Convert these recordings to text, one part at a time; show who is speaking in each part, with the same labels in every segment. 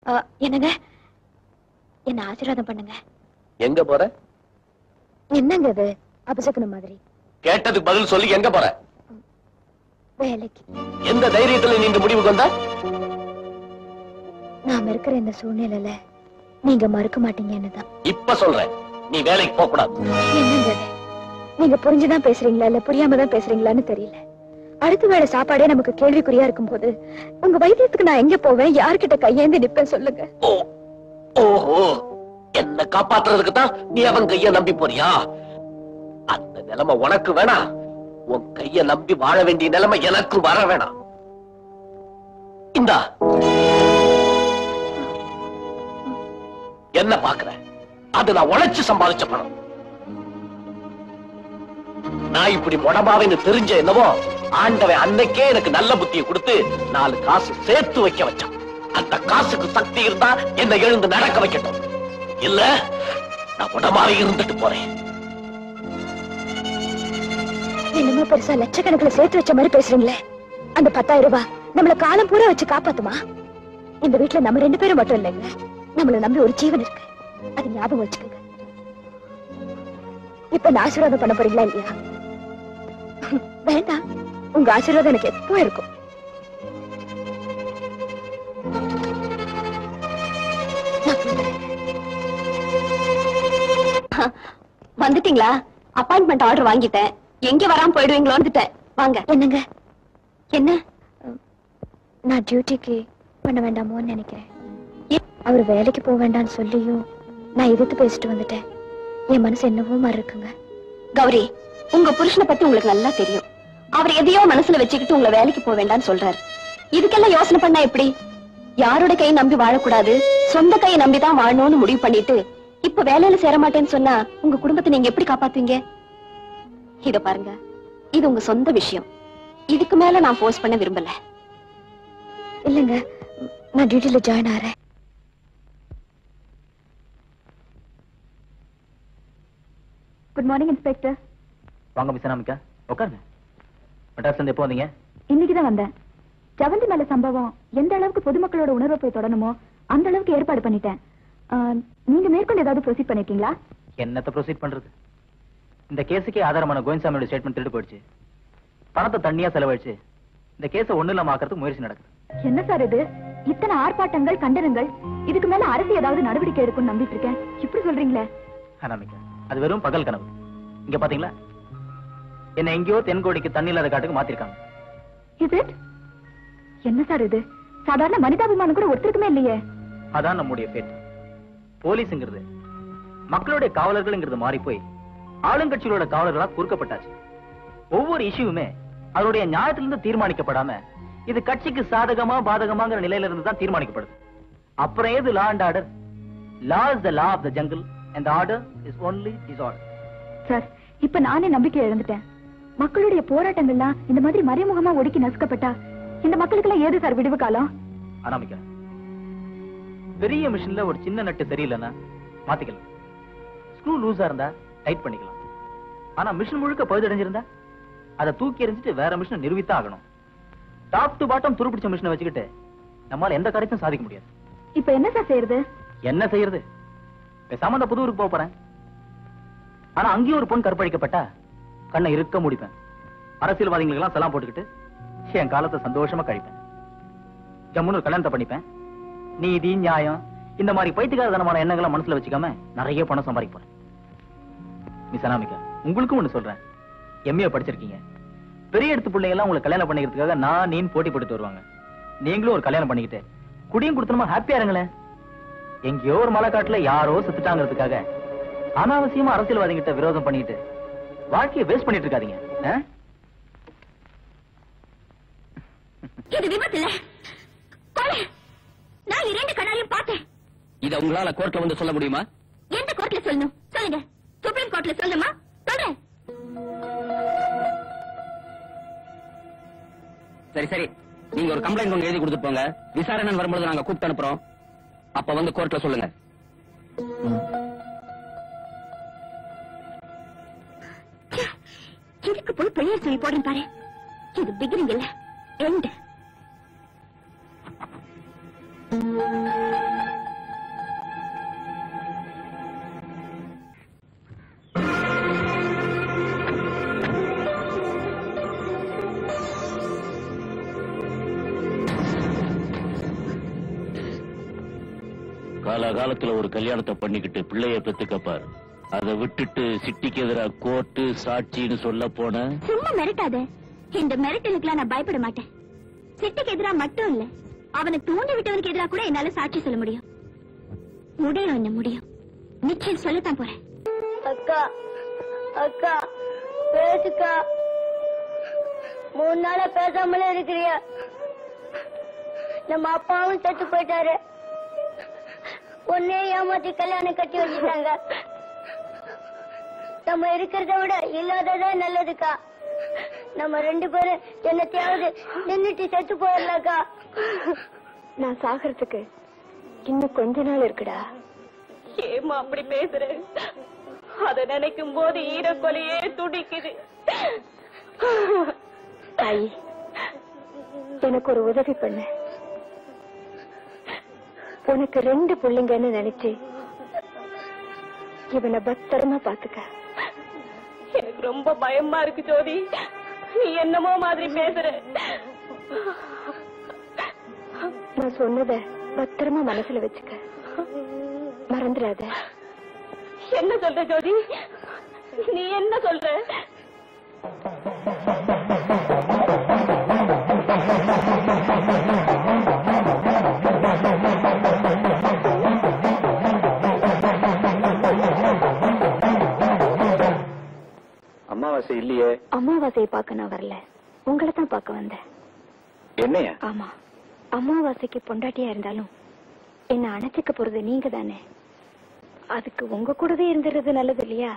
Speaker 1: அஹ், என்னங்க என்ன ஆசீர்வாதம் பண்ணுங்க
Speaker 2: எங்க போற
Speaker 1: என்னங்க இது அபசகுன மாதிரி
Speaker 2: கேட்டதுக்கு பதில் சொல்லி எங்க போற
Speaker 1: வேலைக்கு
Speaker 2: எந்த தைரியத்துல நீ இந்த முடிவுக்கு வந்த
Speaker 1: நாம இருக்கிற இந்த சூழ்நிலையில நீங்க மறுக்க மாட்டீங்கன்னு தான்
Speaker 2: இப்ப சொல்றேன் நீ வேலைக்கு போக கூடாது
Speaker 1: என்னங்க இது? நீங்க புரிஞ்சுதான் பேசுறீங்களா இல்ல புரியாம தான் பேசுறீங்களான்னு தெரியல அடுத்த வேளை சாப்பாடே நமக்கு கேள்விக்குறியா இருக்கும்போது உங்க வைத்தியத்துக்கு நான் எங்க போவேன் யார்கிட்ட கையேந்தி நிப்பேன் சொல்லுங்க
Speaker 2: ஓ ஓஹோ என்ன காப்பாத்துறதுக்கு தான் நீ அவன் கைய நம்பி போறியா அந்த நிலைமை உனக்கு வேணாம் உன் கைய நம்பி வாழ வேண்டிய நிலைமை எனக்கு வர வேணாம் இந்தா என்ன பாக்குற அது நான் உழைச்சு சம்பாதிச்ச பணம் நான் இப்படி முடமாவேன்னு தெரிஞ்ச என்னவோ ஆண்டவன் அன்னைக்கே எனக்கு நல்ல புத்தியை கொடுத்து நாலு காசு சேர்த்து வைக்க வச்சான் அந்த காசுக்கு சக்தி இருந்தா என்னை எழுந்து நடக்க வைக்கட்டும் இல்ல நான் உடமாவே இருந்துட்டு போறேன்
Speaker 1: என்னமோ பெருசா லட்சக்கணக்கில் சேர்த்து வச்ச மாதிரி பேசுறீங்களே அந்த பத்தாயிரம் ரூபாய் நம்மள காலம் பூரா வச்சு காப்பாத்துமா இந்த வீட்டுல நம்ம ரெண்டு பேரும் மட்டும் இல்லைங்க நம்மள நம்பி ஒரு ஜீவன் இருக்கு அது ஞாபகம் வச்சுக்கோங்க இப்ப நான் ஆசீர்வாதம் பண்ண போறீங்களா இல்லையா வேண்டாம் உங்க ஆசீர்வாதம் எனக்கு எப்போ இருக்கும் நான் போறேன்.
Speaker 3: வந்துட்டீங்களா அப்பாயின்மெண்ட் ஆர்டர் வாங்கிட்டேன் எங்க வராம போயிடுவீங்களோன்னு வந்துட்டேன் வாங்க
Speaker 1: என்னங்க
Speaker 3: என்ன
Speaker 1: நான் டியூட்டிக்கு பண்ண வேண்டாமோன்னு நினைக்கிறேன் அவர் வேலைக்கு போக வேண்டாம்னு சொல்லியும் நான் எதிர்த்து பேசிட்டு வந்துட்டேன் என் மனசு என்னவோ மாதிரி இருக்குங்க
Speaker 3: கௌரி உங்க புருஷனை பத்தி உங்களுக்கு நல்லா தெரியும் அவர் எதையோ மனசுல வச்சுக்கிட்டு உங்களை வேலைக்கு போக வேண்டாம்னு சொல்றாரு இதுக்கெல்லாம் யோசனை பண்ணா எப்படி யாரோட கையை நம்பி வாழக்கூடாது சொந்த கையை நம்பி தான் வாழணும்னு முடிவு பண்ணிட்டு இப்ப வேலையில சேர மாட்டேன்னு சொன்னா உங்க குடும்பத்தை நீங்க எப்படி காப்பாத்துவீங்க இத பாருங்க இது உங்க சொந்த விஷயம் இதுக்கு மேல நான் போஸ்ட் பண்ண விரும்பல
Speaker 1: இல்லைங்க நான் டியூட்டில ஜாயின் ஆறேன் குட் மார்னிங் இன்ஸ்பெக்டர்
Speaker 4: வாங்க மிஸ் அனாமிகா உட்காருங்க மெட்ராஸ்ல இருந்து எப்போ வந்தீங்க
Speaker 1: இன்னைக்கு தான் வந்தேன் ஜவந்தி மேல சம்பவம் எந்த அளவுக்கு பொதுமக்களோட உணர்வை போய் தொடணுமோ அந்த அளவுக்கு ஏற்பாடு பண்ணிட்டேன் ஆஹ், நீங்க மேற்கொண்டு ஏதாவது ப்ரொசீட் பண்ணிருக்கீங்களா
Speaker 4: என்னத்த ப்ரொசீட் பண்றது இந்த கேஸுக்கே ஆதாரமான கோவிந்தசாமியோட ஸ்டேட்மெண்ட் திருடு போயிடுச்சு பணத்தை தண்ணியா செலவழிச்சு இந்த கேஸை ஒண்ணு இல்லாம ஆக்கிறதுக்கு முயற்சி நடக்குது
Speaker 1: என்ன சார் இது இத்தனை ஆர்ப்பாட்டங்கள் கண்டனங்கள் இதுக்கு மேல அரசு ஏதாவது நடவடிக்கை எடுக்கும்னு நம்பிட்டு இருக்கேன் இப்படி சொல்றீங்களே
Speaker 4: அனாமிகா அது வெறும் பகல் கனவு இங்க பாத்தீங்களா என்ன எங்கேயோ தென்கோடிக்கு தண்ணி இல்லாத காட்டுக்கு மாத்திருக்காங்க
Speaker 1: இஸ் இட் என்ன சார் இது சாதாரண மனிதாபிமானம் கூட ஒருத்தருக்குமே இல்லையே
Speaker 4: அதான் நம்முடைய ஃபேட் போலீஸ்ங்கிறது மக்களுடைய காவலர்கள்ங்கிறது மாறி போய் ஆளுங்கட்சிகளோட காவலர்களா குறுக்கப்பட்டாச்சு ஒவ்வொரு இஷ்யூவுமே அதனுடைய நியாயத்திலிருந்து தீர்மானிக்கப்படாம இது கட்சிக்கு சாதகமா பாதகமாங்கிற நிலையில இருந்து தான் தீர்மானிக்கப்படுது அப்புறம் ஏது law and order law is the law of the jungle and order is only disorder
Speaker 1: sir இப்ப நானே நம்பிக்கை இழந்துட்டேன் மக்களுடைய போராட்டங்கள்லாம் இந்த மாதிரி மறைமுகமா ஒடுக்கி நசுக்கப்பட்டா இந்த மக்களுக்கெல்லாம் ஏது சார் விடுவு காலம்
Speaker 4: அனாமிகா பெரிய மிஷின்ல ஒரு சின்ன நட்டு சரியில்லைன்னா மாத்திக்கலாம் ஸ்க்ரூ லூஸா இருந்தா டைட் பண்ணிக்கலாம் ஆனா மிஷின் முழுக்க பழுதடைஞ்சிருந்தா அதை தூக்கி எறிஞ்சிட்டு வேற மிஷினை நிரூபித்தான் ஆகணும் டாப் டு பாட்டம் துருப்பிடிச்ச மிஷினை வச்சுக்கிட்டு நம்மால எந்த காரியத்தையும் சாதிக்க முடியாது
Speaker 1: இப்ப என்ன சார் செய்யறது
Speaker 4: என்ன செய்யறது பேசாம அந்த புது ஊருக்கு போக போறேன் ஆனா அங்கேயும் ஒரு பொண்ணு கற்பழிக்கப்பட்டா கண்ணை இருக்க முடிப்பேன் அரசியல்வாதிகளுக்கு எல்லாம் சலாம் போட்டுக்கிட்டு என் காலத்தை சந்தோஷமா கழிப்பேன் ஜம்முன்னு ஒரு கல்யாணத்தை பண்ணிப்பேன் நீதி நியாயம் இந்த மாதிரி பைத்தியகாரத்தனமான எண்ணங்களை மனசுல வச்சுக்காம நிறைய பணம் சம்பாதிக்க போறேன் மிஸ் அனாமிகா உங்களுக்கும் ஒண்ணு சொல்றேன் எம்ஏ படிச்சிருக்கீங்க பெரிய எடுத்து பிள்ளைங்க எல்லாம் உங்களை கல்யாணம் பண்ணிக்கிறதுக்காக நான் நீ போட்டி போட்டுட்டு வருவாங்க நீங்களும் ஒரு கல்யாணம் பண்ணிக்கிட்டு குடியும் கொடுத்தனமா ஹாப்பியா இருங்களேன் எங்கேயோ ஒரு மலைக்காட்டுல யாரோ செத்துட்டாங்கிறதுக்காக அனாவசியமா அரசியல்வாதிகிட்ட விரோதம் பண்ணிட்டு வாழ்க்கையை வேஸ்ட் பண்ணிட்டு இருக்காதீங்க ஆ?
Speaker 3: இது விபத்து இல்ல கொலை நான் இரண்டு கண்ணாலையும் பார்த்தேன்
Speaker 2: இத உங்களால கோர்ட்ல வந்து சொல்ல முடியுமா
Speaker 3: எந்த கோர்ட்ல சொல்லணும் சொல்லுங்க சுப்ரீம் கோர்ட்ல சொல்லணுமா சொல்றேன்
Speaker 2: சரி சரி நீங்க ஒரு கம்ப்ளைண்ட் ஒன்று எழுதி கொடுத்துட்டு போங்க விசாரணை வரும்போது நாங்க கூப்பிட்டு அனுப்புறோம் அப்ப வந்து கோர்ட்ல சொல்லுங்க
Speaker 3: இதுக்கு போய் பெயர் சொல்லி போடுறேன் பாரு இது பிகினிங் இல்ல எண்ட்
Speaker 5: காலகாலத்துல ஒரு கல்யாணத்தை பண்ணிக்கிட்டு பிள்ளைய பெத்துக்கப்பார் அதை விட்டுட்டு சிட்டிக்கு எதிரா கோர்ட்டு சாட்சின்னு சொல்ல போன
Speaker 3: சும்மா மிரட்டாத இந்த மிரட்டலுக்குலாம் நான் பயப்பட மாட்டேன் சிட்டுக்கு எதிரா மட்டும் இல்ல அவனை தூண்டி விட்டவனுக்கு எதிரா கூட என்னால சாட்சி சொல்ல முடியும் முடியும் என்ன முடியும் நிச்சயம் சொல்லத்தான் போறேன்
Speaker 6: அக்கா அக்கா பேசுக்கா மூணு நாளா பேசாமலே இருக்கிறியா நம்ம அப்பாவும் செத்து போயிட்டாரு ஒன்னே ஏமாத்தி கல்யாணம் கட்டி வச்சுட்டாங்க நம்ம இருக்கிறத விட இல்லாததே நல்லதுக்கா நம்ம ரெண்டு பேரும் என்னத்தையாவது நின்னுட்டு செத்து போயிடலாக்கா
Speaker 1: நான் சாகிறதுக்கு இன்னும் கொஞ்ச நாள் இருக்குடா
Speaker 3: ஏமா அப்படி பேசுற அத நினைக்கும் போது ஈரக்கொலையே துடிக்குது
Speaker 1: தாயி எனக்கு ஒரு உதவி பண்ண உனக்கு ரெண்டு பிள்ளைங்கன்னு நினைச்சு இவனை பத்திரமா பாத்துக்க
Speaker 3: எனக்கு ரொம்ப பயமா இருக்கு ஜோதி நீ என்னமோ மாதிரி பேசுற
Speaker 1: நான் சொன்னத பத்திரமா மனசுல வச்சுக்க மறந்துடாத
Speaker 3: என்ன சொல்ற ஜோதி நீ என்ன சொல்ற
Speaker 7: அமாவாசை இல்லையே
Speaker 1: அமாவாசையை பார்க்க நான் வரல உங்களை தான் பார்க்க வந்தேன்
Speaker 7: என்னையா
Speaker 1: ஆமா அமாவாசைக்கு பொண்டாட்டியா இருந்தாலும் என்ன அணைச்சிக்க போறது நீங்க தானே அதுக்கு உங்க கூடவே இருந்துறது நல்லது இல்லையா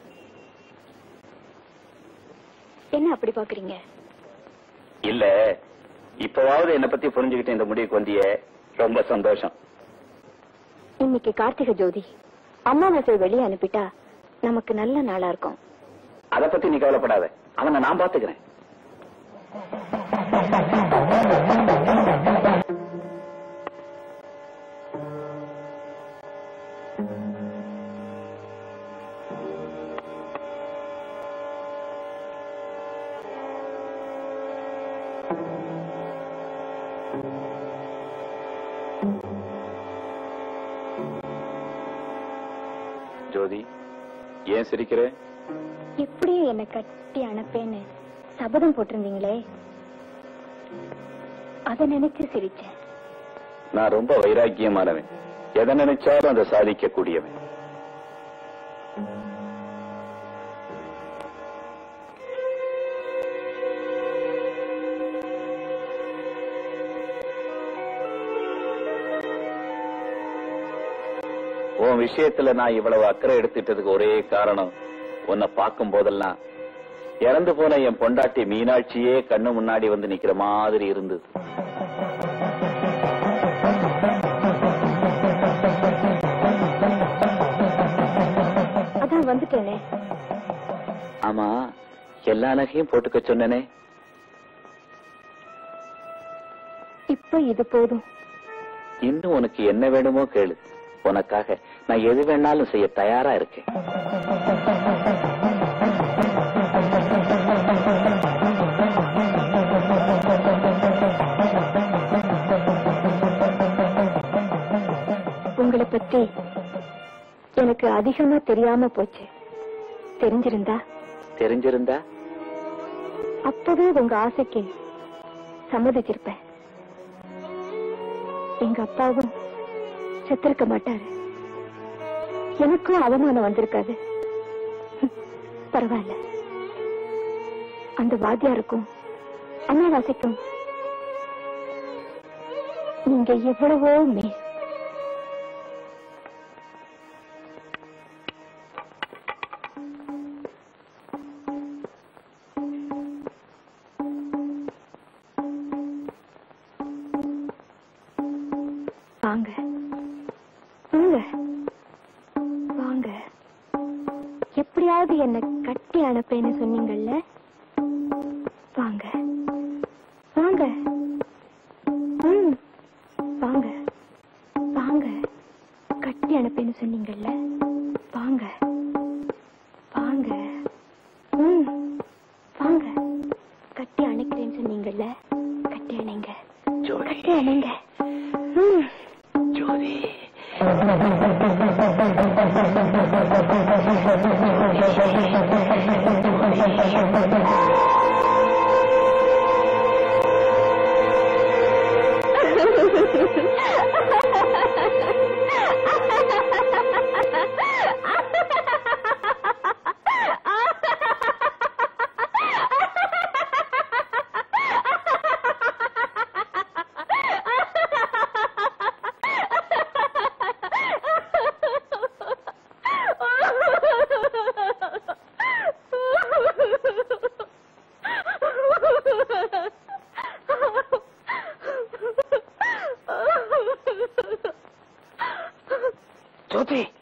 Speaker 1: என்ன அப்படி பாக்குறீங்க
Speaker 7: இல்ல இப்பவாவது என்ன பத்தி புரிஞ்சுக்கிட்டு இந்த முடிவுக்கு வந்தியே ரொம்ப சந்தோஷம்
Speaker 1: இன்னைக்கு கார்த்திகை ஜோதி அமாவாசையை வெளியே அனுப்பிட்டா நமக்கு நல்ல நாளா இருக்கும்
Speaker 7: அத பத்தி நீ கவலைப்படாத அவனை நான் பாத்துக்கிறேன் ஜோதி ஏன் சிரிக்கிற
Speaker 1: எப்படியும் என்ன கட்டி அனுப்பேன்னு சபதம் போட்டிருந்தீங்களே அத நினைச்சு சிரிச்சேன்
Speaker 7: நான் ரொம்ப வைராக்கியமானவன் எதை நினைச்சாலும் அதை சாதிக்க கூடியவன் உன் விஷயத்துல நான் இவ்வளவு அக்கறை எடுத்துட்டதுக்கு ஒரே காரணம் உன்னை பார்க்கும் போதெல்லாம் இறந்து போன என் பொண்டாட்டி மீனாட்சியே கண்ணு முன்னாடி வந்து நிக்கிற மாதிரி இருந்தது
Speaker 1: அதான் வந்துட்டேனே
Speaker 7: ஆமா எல்லா நகையும் போட்டுக்க சொன்னனே
Speaker 1: இப்ப இது போதும்
Speaker 7: இன்னும் உனக்கு என்ன வேணுமோ கேளு உனக்காக நான் எது வேணாலும் செய்ய தயாரா இருக்கேன்
Speaker 1: உங்களை பத்தி எனக்கு அதிகமா தெரியாம போச்சு தெரிஞ்சிருந்தா
Speaker 7: தெரிஞ்சிருந்தா
Speaker 1: அப்பவே உங்க ஆசைக்கு சம்மதிச்சிருப்பேன் எங்க அப்பாவும் செத்திருக்க மாட்டாரு எனக்கும் அவமானம் வந்திருக்காது ஹம், பரவாயில்ல அந்த வாத்தியாருக்கும் அமாவாசைக்கும் நீங்க எவ்வளவோ மேல் வாங்க வாங்க வாங்க எப்படியாவது என்ன கட்டி அனுப்பேன்னு சொன்னீங்கல்ல வாங்க வாங்க ம் வாங்க வாங்க கட்டி அனுப்பேன்னு சொன்னீங்கல்ல வாங்க வாங்க ம் வாங்க கட்டி அணைக்கிறேன்னு சொன்னீங்கல்ல கட்டி அணைங்க கட்டி அணைங்க ம்
Speaker 7: ஜோதி
Speaker 2: ஜோதி